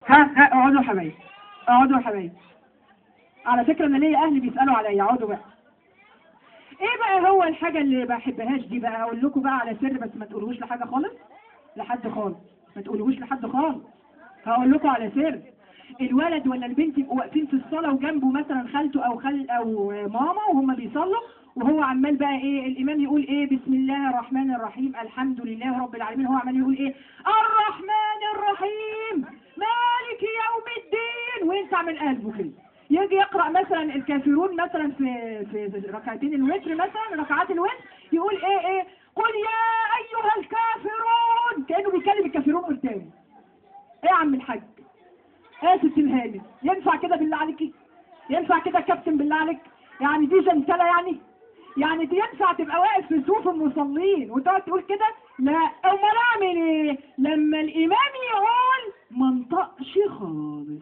ها ها اقعدوا يا حبايبي اقعدوا يا حبايبي على فكرة انا ليا اهلي بيسألوا عليا اقعدوا بقى ايه بقى هو الحاجة اللي بحبهاش دي بقى هقول لكم بقى على سر بس ما تقولوش لحاجة خالص لحد خالص ما تقولوش لحد خالص هقول لكم على سر الولد ولا البنت يبقوا واقفين في الصلاة وجنبه مثلا خالته او خال او ماما وهم بيصلوا وهو عمال بقى ايه الامام يقول ايه بسم الله الرحمن الرحيم الحمد لله رب العالمين هو عمال يقول ايه الرحمن الرحيم مالك يوم الدين وينسع من قلبه كده يجي يقرأ مثلا الكافرون مثلا في في ركعتين الوتر مثلا ركعات الوتر يقول ايه ايه قل يا ايها الكافرون كأنه بيكلم الكافرون قدامه ايه يا عم الحاج ايه يا ست الهانم ينفع كده بالله عليكي ينفع كده يا كابتن بالله عليك يعني دي جنتلة يعني يعني دي ينفع تبقى واقف في صفوف المصلين وتقعد تقول كده لا امال اعمل ايه لما الامام يقول ما انطقش خالص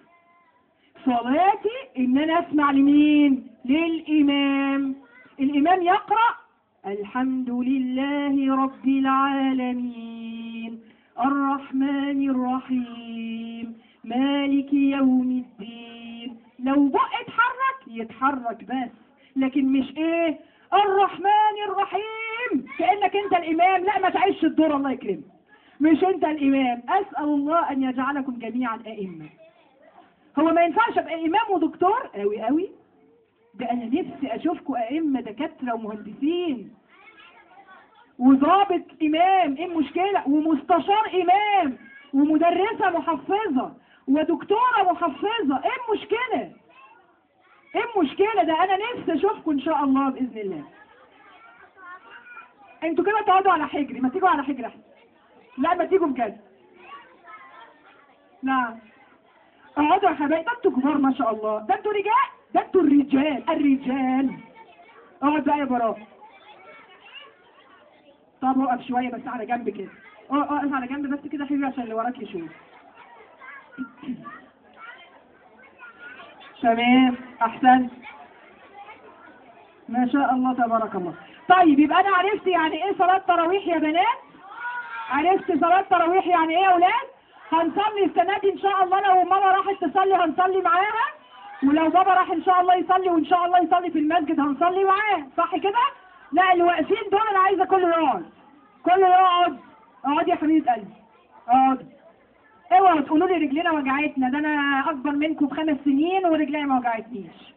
صلاتي ان انا اسمع لمين للامام الامام يقرأ الحمد لله رب العالمين الرحمن الرحيم مالك يوم الدين لو بق اتحرك يتحرك بس لكن مش ايه الرحمن الرحيم كأنك انت الامام لا ما تعيش الدور الله يكرمك مش انت الامام اسأل الله ان يجعلكم جميعا ائمة هو ما ينفعش ابقى امام ودكتور قوي قوي ده انا نفسي اشوفكم ائمة دكاترة ومهندسين وضابط امام ايه المشكلة ومستشار امام ومدرسة محفظة ودكتورة محفظة ايه المشكلة ايه المشكلة ده انا نفسي اشوفكم ان شاء الله باذن الله انتوا كده تقعدوا على حجري ما تيجوا على حجري احسن لا ما تيجوا بجد نعم اقعدوا يا حبايبي ده انتوا كبار ما شاء الله ده انتوا رجال ده انتوا الرجال الرجال اقعد بقى يا براء طب اقف شويه بس على جنب كده اه اقف على جنب بس كده حبيبي عشان اللي وراك يشوف تمام احسن ما شاء الله تبارك الله طيب يبقى انا عرفت يعني ايه صلاة تراويح يا بنات عرفت صلاة تراويح يعني ايه يا اولاد هنصلي السنة دي ان شاء الله لو ماما راحت تصلي هنصلي معاها ولو بابا راح ان شاء الله يصلي وان شاء الله يصلي في المسجد هنصلي معاه صح كده لا اللي واقفين دول انا عايزه كله يقعد كله يقعد اقعد يا حبيبه قلبي اقعد اوعوا تقولوا لي رجلينا وجعتنا ده انا اكبر منكم بخمس سنين ورجلي ما وجعتنيش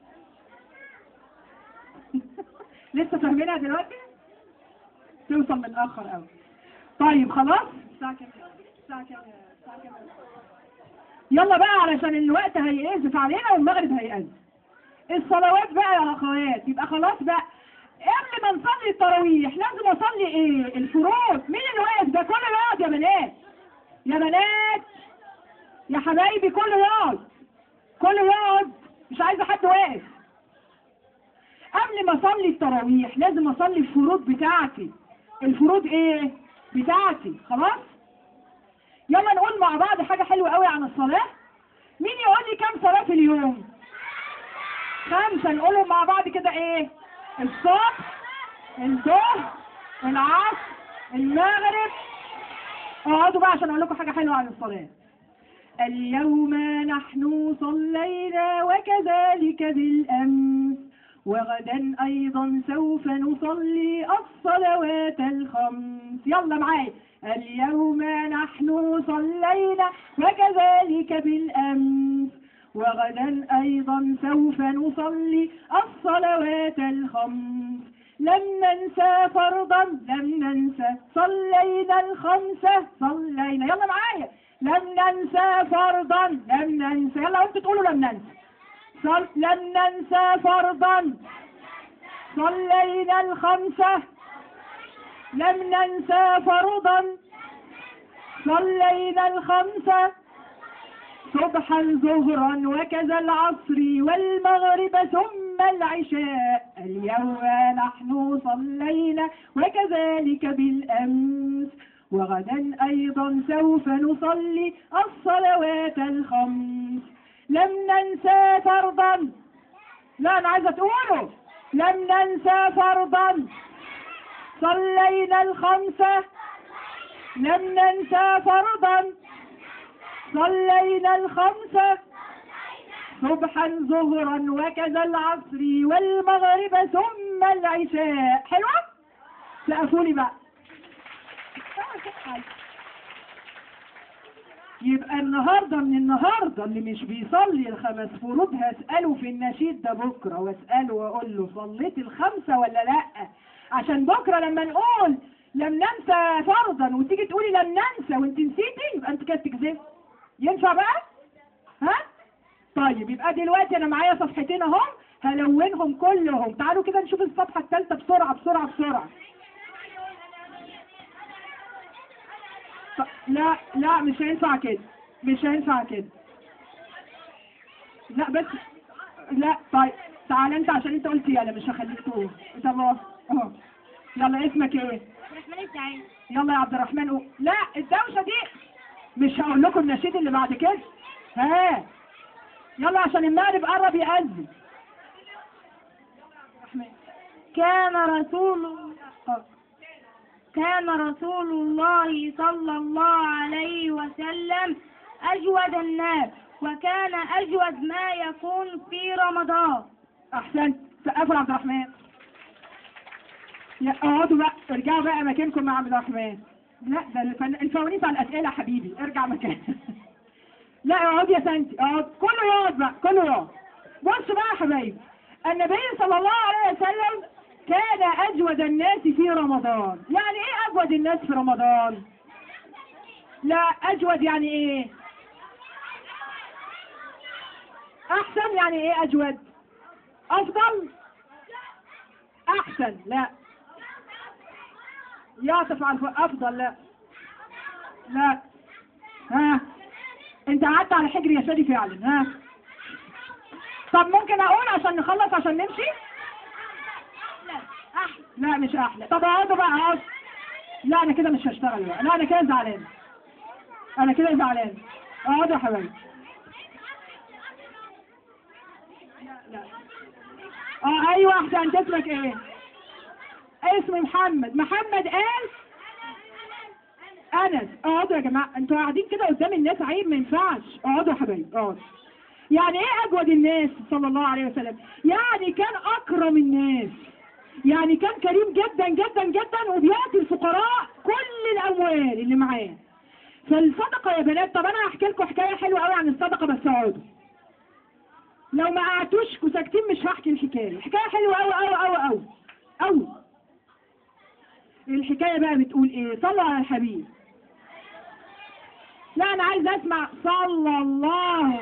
لسه فاهمينها دلوقتي توصل متاخر قوي طيب خلاص الساعه كام الساعه كام الساعه كام يلا بقى علشان الوقت هيأذف علينا والمغرب هيأذن الصلوات بقى يا اخوات يبقى خلاص بقى قبل ما نصلي التراويح لازم اصلي ايه الفروض مين اللي واقف ده كله يقعد يا بنات يا بنات يا حبايبي كله يقعد كله يقعد مش عايزه حد واقف قبل ما اصلي التراويح لازم اصلي الفروض بتاعتي الفروض ايه بتاعتي خلاص يلا نقول مع بعض حاجة حلوة قوي عن الصلاة مين يقول لي كم صلاة في اليوم خمسة نقولهم مع بعض كده ايه الصبح الظهر العصر المغرب اقعدوا بقى عشان اقول لكم حاجة حلوة عن الصلاة اليوم نحن صلينا وكذلك بالأمس وغدا أيضا سوف نصلي الصلوات الخمس يلا معايا اليوم نحن صلينا وكذلك بالأمس وغدا أيضا سوف نصلي الصلوات الخمس لم ننسى فرضا لم ننسى صلينا الخمسة صلينا يلا معايا لم ننسى فرضا لم ننسى يلا انتوا تقولوا لم ننسى صل... لم ننسى فرضا صلينا الخمسة لم ننسى فرضا صلينا الخمسة صبحا ظهرا وكذا العصر والمغرب ثم العشاء اليوم نحن صلينا وكذلك بالأمس وغدا أيضا سوف نصلي الصلوات الخمس لم ننسى فرضا لا أنا عايزة تقولوا لم ننسى فرضا صلينا الخمسة لم ننسى فرضا صلينا الخمسة صبحا ظهرا وكذا العصر والمغرب ثم العشاء حلوة؟ سقفوا لي بقى يبقى النهاردة من النهاردة اللي مش بيصلي الخمس فروض هسأله في النشيد ده بكرة واسأله واقول له صليت الخمسة ولا لأ عشان بكرة لما نقول لم ننسى فرضا وتيجي تقولي لم ننسى وانت نسيتي يبقى انت كده بتكذبي ينفع بقى؟ ها؟ طيب يبقى دلوقتي انا معايا صفحتين اهم هلونهم كلهم تعالوا كده نشوف الصفحة الثالثة بسرعة بسرعة بسرعة ط- لا لا مش هينفع كده مش هينفع كده لا بس لا طيب تعال انت عشان انت قلت يلا مش هخليك تقول انت الله اهو يلا اسمك ايه الرحمن السعيد يلا يا عبد الرحمن قول لا الدوشه دي مش هقول لكم النشيد اللي بعد كده ها يلا عشان المغرب قرب يأذن الرحمن كان رسول اه. كان رسول الله صلى الله عليه وسلم أجود الناس وكان أجود ما يكون في رمضان احسنت سقفوا يا عبد الرحمن يا اقعدوا بقى ارجعوا بقى مكانكم مع عبد الرحمن لا ده الفن... الفوانيس على الاسئله يا حبيبي ارجع مكانك لا اقعد يا سنتي اقعد كله يقعد بقى كله يقعد بصوا بقى يا حبايبي النبي صلى الله عليه وسلم كان اجود الناس في رمضان يعني ايه اجود الناس في رمضان لا اجود يعني ايه احسن يعني ايه اجود افضل احسن لا يعطف على الف- افضل لا لا ها انت قعدت على حجري يا شادي فعلا ها طب ممكن اقول عشان نخلص عشان نمشي أحسن لا مش احلى طب اقعدوا بقى اقعد لا انا كده مش هشتغل بقى لا انا كده زعلان انا كده زعلان اقعدوا يا حبايبي لا لا اه ايوه احسن اسمك ايه اسمي محمد محمد قال انس اقعدوا يا جماعه انتوا قاعدين كده قدام الناس عيب ما ينفعش اقعدوا يا حبايبي اقعدوا يعني ايه اجود الناس صلى الله عليه وسلم يعني كان اكرم الناس يعني كان كريم جدا جدا جدا وبيعطي الفقراء كل الاموال اللي معاه فالصدقه يا بنات طب انا هحكي لكم حكايه حلوه قوي عن الصدقه بس اقعدوا لو ما قعدتوش وساكتين مش هحكي الحكايه حكايه حلوه قوي قوي قوي قوي قوي الحكايه بقى بتقول ايه صلوا على الحبيب لا انا عايز اسمع صلى الله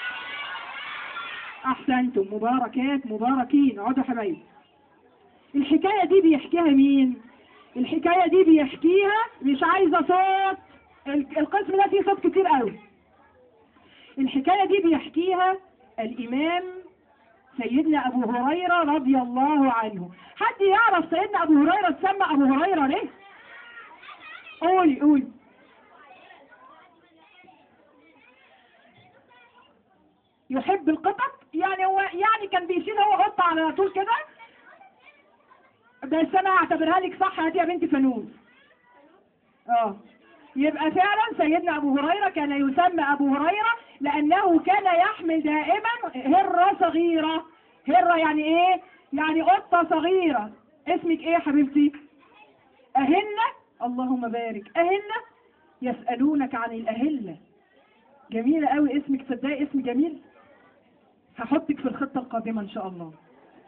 احسنتم مباركات مباركين اقعدوا يا حبايبي الحكايه دي بيحكيها مين الحكايه دي بيحكيها مش عايزه صوت ال- القسم ده فيه صوت كتير قوي الحكايه دي بيحكيها الامام سيدنا ابو هريره رضي الله عنه حد يعرف سيدنا ابو هريره اتسمى ابو هريره ليه قولي قولي يحب القطط يعني هو يعني كان بيشيل هو قطه على طول كده بس انا اعتبرها لك صح هاتي يا بنتي فانوس اه يبقى فعلا سيدنا ابو هريره كان يسمى ابو هريره لانه كان يحمل دائما هره صغيره هره يعني ايه يعني قطه صغيره اسمك ايه يا حبيبتي اهله اللهم بارك اهله يسالونك عن الاهله جميله قوي اسمك تصدقي اسم جميل هحطك في الخطه القادمه ان شاء الله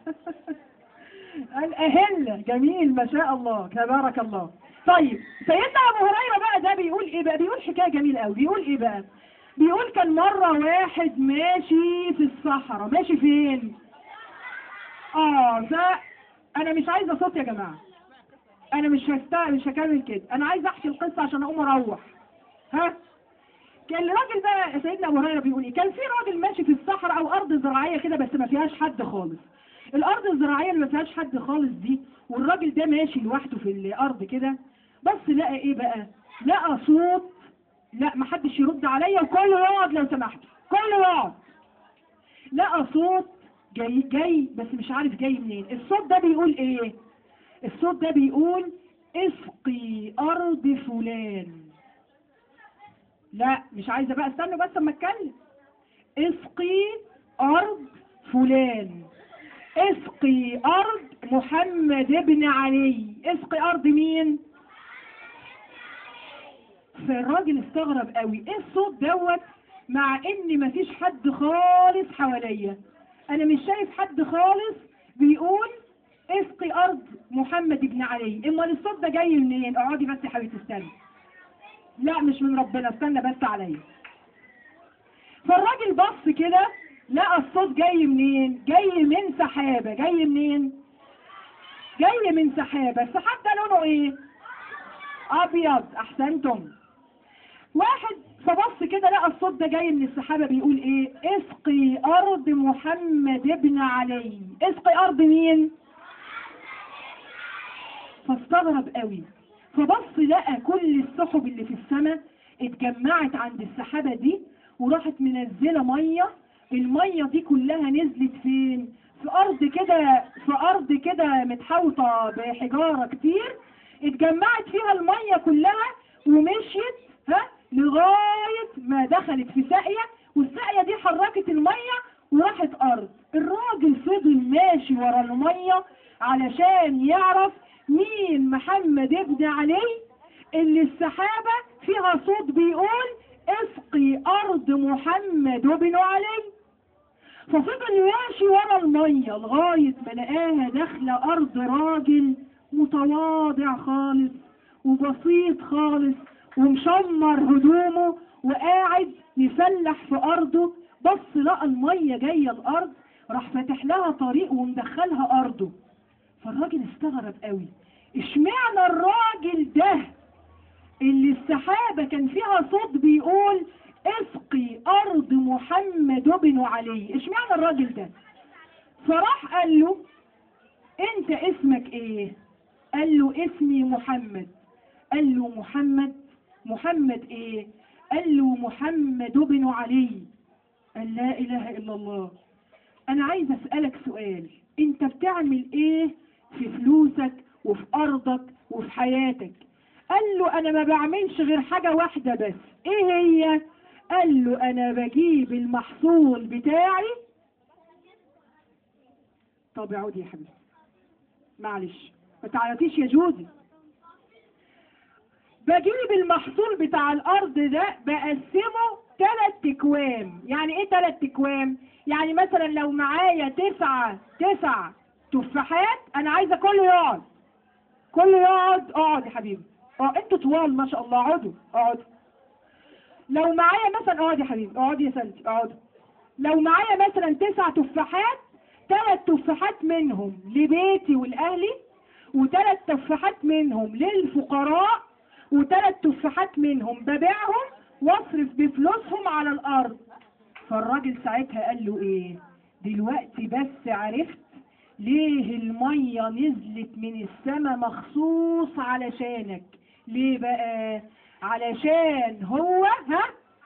الأهلة جميل ما شاء الله تبارك الله طيب سيدنا أبو هريرة بقى ده بيقول إيه بقى بيقول حكاية جميلة قوي بيقول إيه بقى بيقول كان مرة واحد ماشي في الصحراء ماشي فين اه ف أنا مش عايزة صوت يا جماعة أنا مش هستع مش هكمل كده أنا عايزة أحكي القصة عشان أقوم أروح ها كان الراجل ده سيدنا ابو هريره بيقول ايه كان في راجل ماشي في الصحراء او ارض زراعيه كده بس ما فيهاش حد خالص الارض الزراعيه اللي ما فيهاش حد خالص دي والراجل ده ماشي لوحده في الارض كده بس لقى ايه بقى لقى صوت لا ما حدش يرد عليا وكله يقعد لو سمحت كله يقعد لقى صوت جاي جاي بس مش عارف جاي منين الصوت ده بيقول ايه الصوت ده بيقول اسقي ارض فلان لا مش عايزه بقى استنوا بس اما اتكلم اسقي ارض فلان اسقي ارض محمد بن علي اسقي ارض مين فالراجل استغرب قوي ايه الصوت دوت مع ان مفيش حد خالص حواليا انا مش شايف حد خالص بيقول اسقي ارض محمد بن علي امال الصوت ده جاي منين اقعدي بس يا حبيبتي استني لا مش من ربنا استنى بس عليا فالراجل بص كده لقى الصوت جاي منين جاي من سحابة جاي منين جاي من سحابة السحاب ده لونه ايه ابيض احسنتم واحد فبص كده لقى الصوت ده جاي من السحابة بيقول ايه اسقي ارض محمد بن علي اسقي ارض مين فاستغرب قوي فبص لقى كل السحب اللي في السماء اتجمعت عند السحابة دي وراحت منزلة مية المية دي كلها نزلت فين في ارض كده في ارض كده متحوطة بحجارة كتير اتجمعت فيها المية كلها ومشيت ها لغاية ما دخلت في ساقية والساقية دي حركت المية وراحت ارض الراجل فضل ماشي ورا المية علشان يعرف مين محمد ابن علي اللي السحابة فيها صوت بيقول اسقي ارض محمد بن علي ففضل ماشي ورا المية لغاية ما لقاها داخلة ارض راجل متواضع خالص وبسيط خالص ومشمر هدومه وقاعد يفلح في ارضه بص لقى المية جاية الارض راح فاتح لها طريق ومدخلها ارضه فالراجل استغرب قوي اشمعنى الراجل ده اللي السحابة كان فيها صوت بيقول اسقي ارض محمد بن علي اشمعنى الراجل ده فراح قال له انت اسمك ايه قال له اسمي محمد قال له محمد محمد ايه قال له محمد بن علي قال لا اله الا الله انا عايز اسألك سؤال انت بتعمل ايه في فلوسك وفي ارضك وفي حياتك قال له انا ما بعملش غير حاجة واحدة بس ايه هي قال له انا بجيب المحصول بتاعي طب اقعدي يا حبيبي معلش ما تعيطيش يا جوزي بجيب المحصول بتاع الارض ده بقسمه ثلاث اكوام يعني ايه ثلاث اكوام يعني مثلا لو معايا تسعة تسع تفاحات انا عايزه كله يقعد كله يقعد اقعد يا حبيبي اه انتوا طوال ما شاء الله اقعدوا اقعدوا لو معايا مثلا اقعد يا حبيبي اقعد يا سنتي اقعدوا لو معايا مثلا تسع تفاحات ثلاث تفاحات منهم لبيتي والاهلي وثلاث تفاحات منهم للفقراء وثلاث تفاحات منهم ببيعهم واصرف بفلوسهم على الارض فالراجل ساعتها قال له ايه دلوقتي بس عرفت ليه المية نزلت من السماء مخصوص علشانك ليه بقى علشان هو ها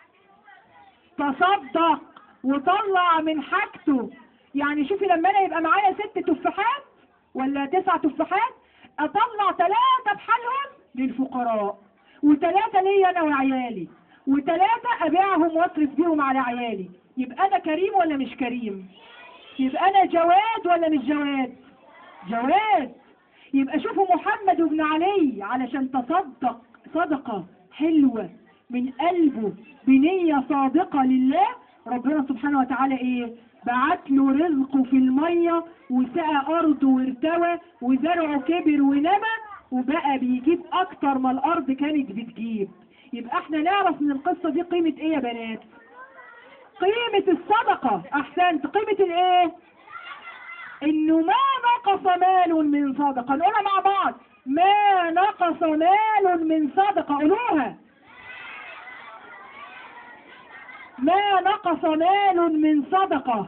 تصدق وطلع من حاجته يعني شوفي لما انا يبقى معايا ست تفاحات ولا تسع تفاحات اطلع ثلاثة بحالهم للفقراء وثلاثة ليا انا وعيالي وثلاثة ابيعهم واصرف بيهم على عيالي يبقى انا كريم ولا مش كريم يبقى انا جواد ولا مش جواد جواد يبقى شوفوا محمد بن علي علشان تصدق صدقة حلوة من قلبه بنية صادقة لله ربنا سبحانه وتعالى ايه بعت له رزقه في المية وسقى ارضه وارتوى وزرعه كبر ونمى وبقى بيجيب اكتر ما الارض كانت بتجيب يبقى احنا نعرف من القصة دي قيمة ايه يا بنات قيمة الصدقة احسنت قيمة الايه انه ما نقص مال من صدقة نقولها مع بعض ما نقص مال من صدقة قولوها ما نقص مال من صدقة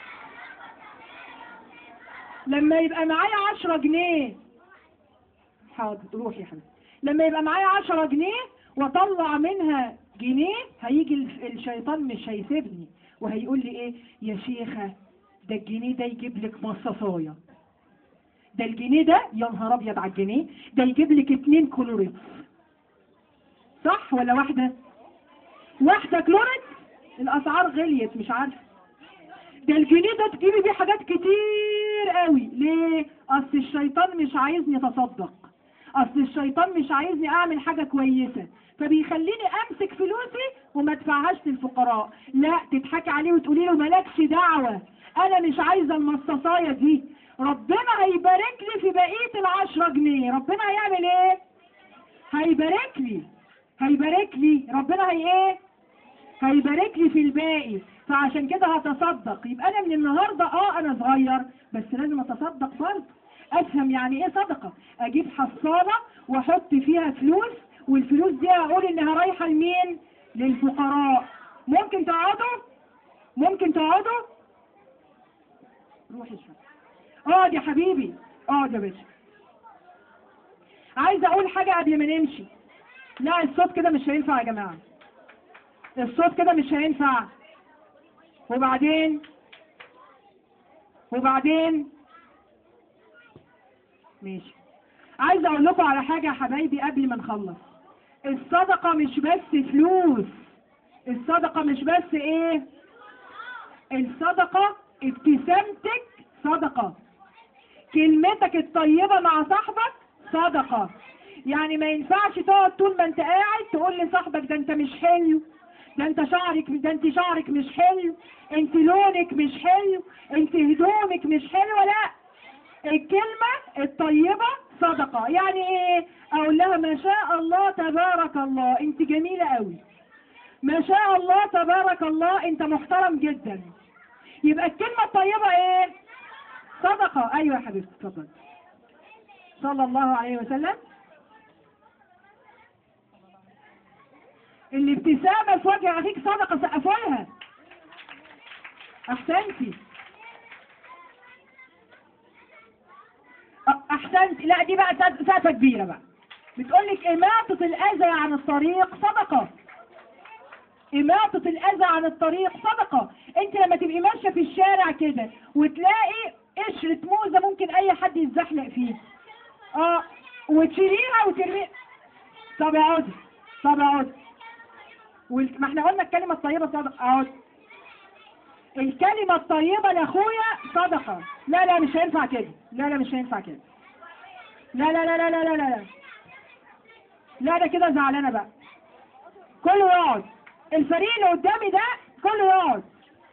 لما يبقى معايا عشرة جنيه حاضر روحي يا حبيبي لما يبقى معايا عشرة جنيه واطلع منها جنيه هيجي الف- الشيطان مش هيسيبني وهيقول لي ايه يا شيخة ده الجنيه ده يجيب لك مصاصاية ده الجنيه ده يا نهار ابيض على الجنيه ده يجيب لك اتنين كلوريكس صح ولا واحدة واحدة كلوركس الأسعار غليت مش عارفة ده الجنيه ده تجيبي بيه حاجات كتير قوي ليه؟ أصل الشيطان مش عايزني أتصدق أصل الشيطان مش عايزني أعمل حاجة كويسة فبيخليني أمسك فلوسي وما أدفعهاش للفقراء لا تضحكي عليه وتقولي له مالكش دعوة أنا مش عايزة المصاصاية دي ربنا هيبارك لي في بقية العشرة جنيه ربنا هيعمل إيه؟ هيبارك لي هيبارك لي ربنا هي ايه هيبارك لي في الباقي فعشان كده هتصدق يبقى انا من النهارده اه انا صغير بس لازم اتصدق برضه افهم يعني ايه صدقه اجيب حصاله واحط فيها فلوس والفلوس دي اقول انها رايحه لمين للفقراء ممكن تقعدوا ممكن تقعدوا روحي شويه اقعد يا حبيبي اقعد يا باشا عايزه اقول حاجه قبل ما نمشي لا الصوت كده مش هينفع يا جماعه الصوت كده مش هينفع وبعدين وبعدين ماشي عايزه اقول لكم على حاجه يا حبايبي قبل ما نخلص الصدقه مش بس فلوس الصدقه مش بس ايه الصدقه ابتسامتك صدقه كلمتك الطيبه مع صاحبك صدقه يعني ما ينفعش تقعد طول ما انت قاعد تقول لصاحبك ده انت مش حلو ده انت شعرك ده انت شعرك مش حلو انت لونك مش حلو انت هدومك مش حلوه لا الكلمه الطيبه صدقه يعني ايه اقول لها ما شاء الله تبارك الله انت جميله قوي ما شاء الله تبارك الله انت محترم جدا يبقى الكلمه الطيبه ايه صدقه ايوه يا حبيبتي اتفضل صلى الله عليه وسلم الابتسامة في وجه أخيك صدقة سقفوا لها أحسنتي أ- أحسنتي لا دي بقى سقف- سقفة كبيرة بقى بتقولك إماطة الأذى عن الطريق صدقة إماطة الأذى عن الطريق صدقة أنت لما تبقي ماشية في الشارع كده وتلاقي قشرة موزة ممكن أي حد يتزحلق فيه اه وتشيليها وترميها طب اقعدي طب اقعدي وال- ما احنا قلنا الكلمة الطيبة صدقة اقعدي الكلمة الطيبة لاخويا صدقة لا لا مش هينفع كده لا لا مش هينفع كده لا لا لا لا لا لا لا لا لا ده كده زعلانة بقى كله يقعد الفريق اللي قدامي ده كله يقعد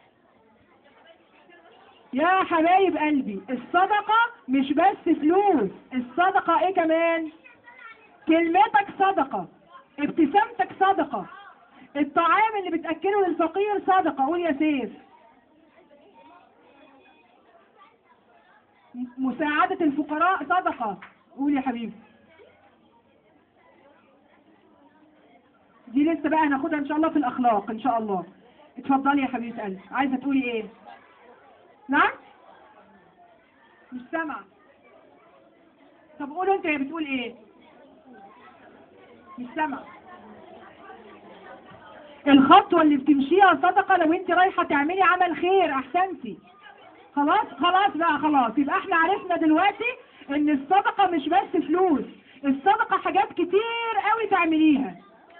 يا حبايب قلبي الصدقة مش بس فلوس الصدقة ايه كمان كلمتك صدقة ابتسامتك صدقة الطعام اللي بتأكله للفقير صدقة قول يا سيف م- مساعدة الفقراء صدقة قول يا حبيبي دي لسه بقى هناخدها ان شاء الله في الاخلاق ان شاء الله اتفضلي يا حبيبه قلبي عايزه تقولي ايه نعم مش سامعه طب قولوا انت هي بتقول ايه مش سامعه الخطوه اللي بتمشيها صدقه لو انت رايحه تعملي عمل خير احسنتي خلاص خلاص بقى خلاص يبقى احنا عرفنا دلوقتي ان الصدقه مش بس فلوس الصدقه حاجات كتير قوي تعمليها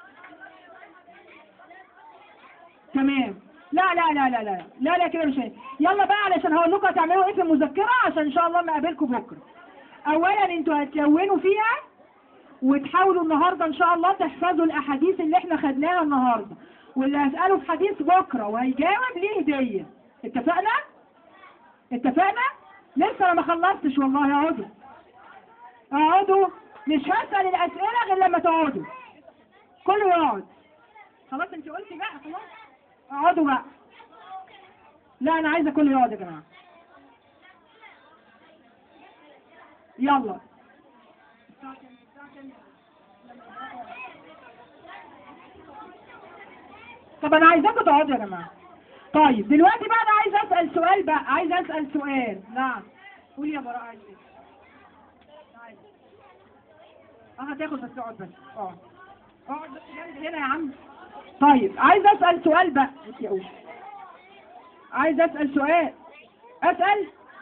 تمام لا لا لا لا لا لا لا كده مش هي. يلا بقى علشان هقول لكم هتعملوا ايه في المذكره عشان ان شاء الله ما اقابلكم بكره اولا انتوا هتلونوا فيها وتحاولوا النهارده ان شاء الله تحفظوا الاحاديث اللي احنا خدناها النهارده واللي هساله في حديث بكره وهيجاوب ليه هديه اتفقنا اتفقنا لسه انا ما خلصتش والله اقعدوا اقعدوا مش هسال الاسئله غير لما تقعدوا كله يقعد خلاص انت قلتي بقى خلاص اقعدوا بقى لا انا عايزه كله يقعد يا جماعه يلا طب انا عايزاكم تقعدوا يا جماعه طيب دلوقتي بقى انا عايز اسال سؤال بقى عايز اسال سؤال نعم قولي يا براء عايز ايه عايز. اه هتاخد بس اقعد بس اه اقعد بس جنب هنا يا عم طيب عايز اسال سؤال بقى انت يا أوشا. عايز اسال سؤال اسال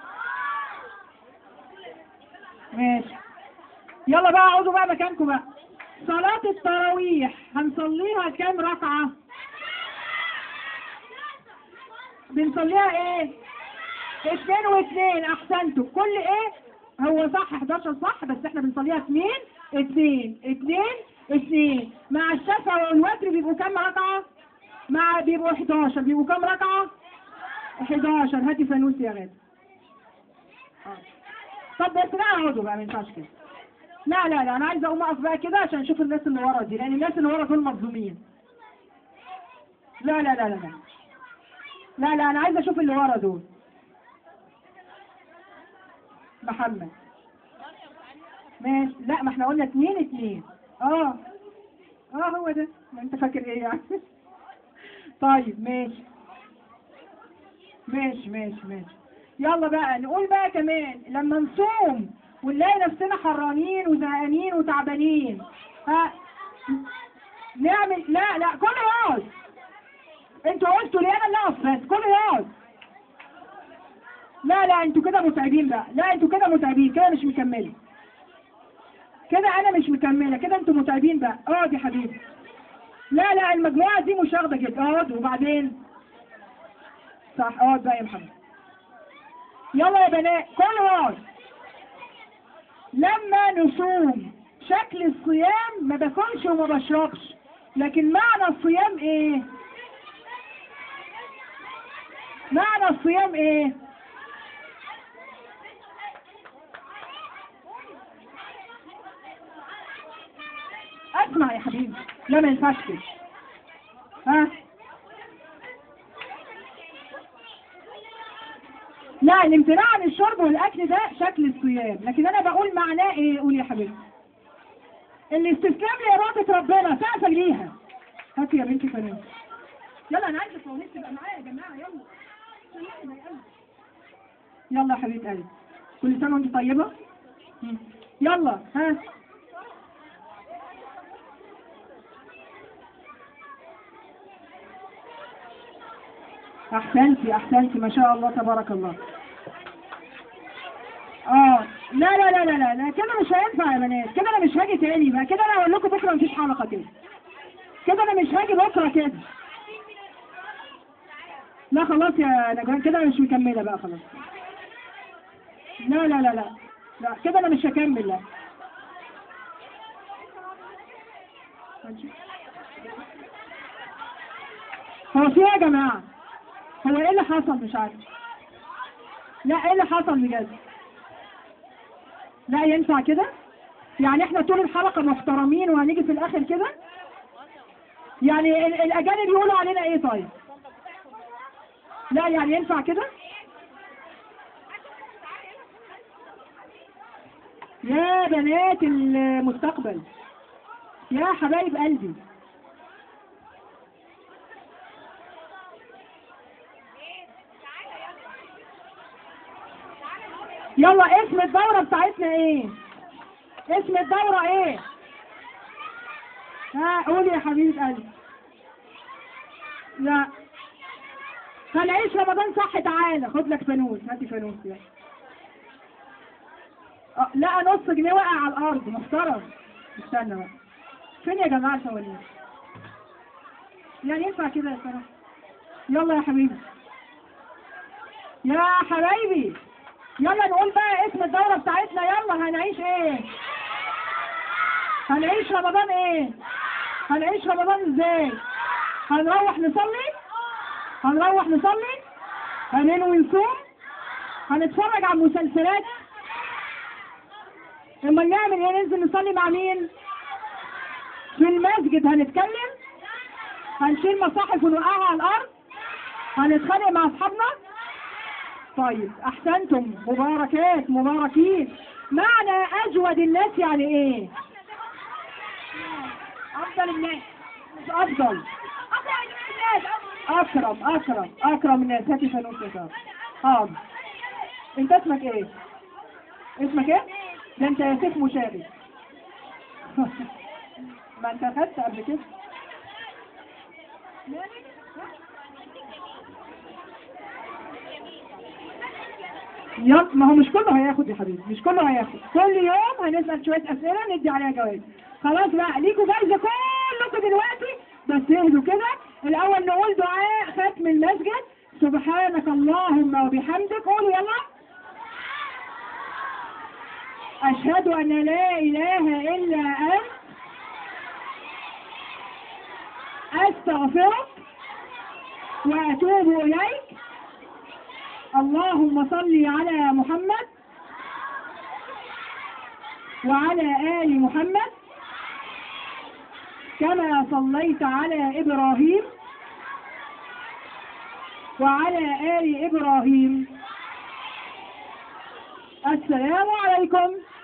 ماشي يلا بقى اقعدوا بقى مكانكم بقى صلاة التراويح هنصليها كام ركعة بنصليها ايه اتنين واتنين احسنتوا كل ايه هو صح 11 صح بس احنا بنصليها اتنين اتنين اتنين اتنين مع الشفع والوتر بيبقوا كام ركعة مع بيبقوا 11 بيبقوا كام ركعة 11 هاتي فانوس يا غالي آه. طب بس لا اقعدوا بقى ما ينفعش كده لا لا لا انا عايزه اقوم اقف بقى كده عشان اشوف الناس اللي ورا دي لان الناس اللي ورا دول مظلومين لا لا لا لا لا لا لا انا عايزه اشوف اللي ورا دول محمد ماشي لا ما احنا قلنا اتنين اتنين اه اه هو ده ما انت فاكر ايه يعني طيب ماشي ماشي ماشي ماشي يلا بقى نقول بقى كمان لما نصوم ونلاقي نفسنا حرانين وزهقانين وتعبانين ها نعمل لا لا كله يقعد انتوا قلتوا لي انا اللي اقف بس كله يقعد لا لا انتوا كده متعبين بقى لا انتوا كده متعبين كده مش مكمله كده انا مش مكمله كده انتوا متعبين بقى اقعد يا حبيبي لا لا المجموعه دي مش واخده كده اقعد وبعدين صح اقعد بقى يا محمد يلا يا بنات كل اقعد لما نصوم شكل الصيام ما باكلش وما بشربش لكن معنى الصيام ايه معنى الصيام ايه اسمع يا حبيبي لا ما ينفعش كده ها لا الامتناع عن الشرب والاكل ده شكل الصيام لكن انا بقول معناه ايه قول يا حبيبي الاستسلام لاراده ربنا سقفك ليها هاتي يا بنتي فانوس يلا انا عايزه فوانيس تبقى معايا يا جماعه يلا يلا يا حبيبه قلبي كل سنه وانت طيبه مم. يلا ها احسنتي احسنتي ما شاء الله تبارك الله اه لا لا لا لا لا, لا. كده مش هينفع يا بنات كده انا مش هاجي تاني بقى كده انا هقول لكم بكره مفيش حلقه كده كده انا مش هاجي بكره كده لا خلاص يا نجوان كده انا مش مكمله بقى خلاص لا لا لا لا لا كده انا مش هكمل لا هو في ايه يا جماعه هو ايه اللي حصل مش عارف لا ايه اللي حصل بجد لا ينفع كده يعني احنا طول الحلقه محترمين وهنيجي في الاخر كده يعني ال- الاجانب يقولوا علينا ايه طيب لا يعني ينفع كده يا بنات المستقبل يا حبايب قلبي يلا اسم الدورة بتاعتنا ايه اسم الدورة ايه ها قولي يا حبيبة قلبي لا هنعيش رمضان صح تعالى خد لك فانوس هاتي فانوس يلا اه لا نص جنيه وقع على الارض محترم استنى بقى فين يا جماعه الفوانيس يعني ينفع كده يا ساره يلا يا حبيبي يا حبايبي يلا نقول بقى اسم الدورة بتاعتنا يلا هنعيش ايه هنعيش رمضان ايه هنعيش رمضان ازاي هنروح نصلي هنروح نصلي هننوي نصوم هنتفرج على المسلسلات اما نعمل ايه ننزل نصلي مع مين في المسجد هنتكلم هنشيل مصاحف ونوقعها على الارض هنتخانق مع اصحابنا طيب احسنتم مباركات مباركين معنى اجود الناس يعني ايه افضل الناس مش افضل اكرم اكرم اكرم الناس هاتي فانوس يا ساره حاضر انت اسمك ايه اسمك ايه ده انت يا سيف مشاغب ما انت خدت قبل كده يلا ما هو مش كله هياخد يا حبيبي مش كله هياخد كل يوم هنسأل شوية أسئلة ندي عليها جوائز خلاص بقى ليكوا جايزة كلكم دلوقتي بس اهدوا كده الأول نقول دعاء ختم المسجد سبحانك اللهم وبحمدك قولوا يلا أشهد أن لا إله إلا أنت أستغفرك وأتوب إليك اللهم صل على محمد وعلى آل محمد كما صليت على إبراهيم وعلى آل إبراهيم السلام عليكم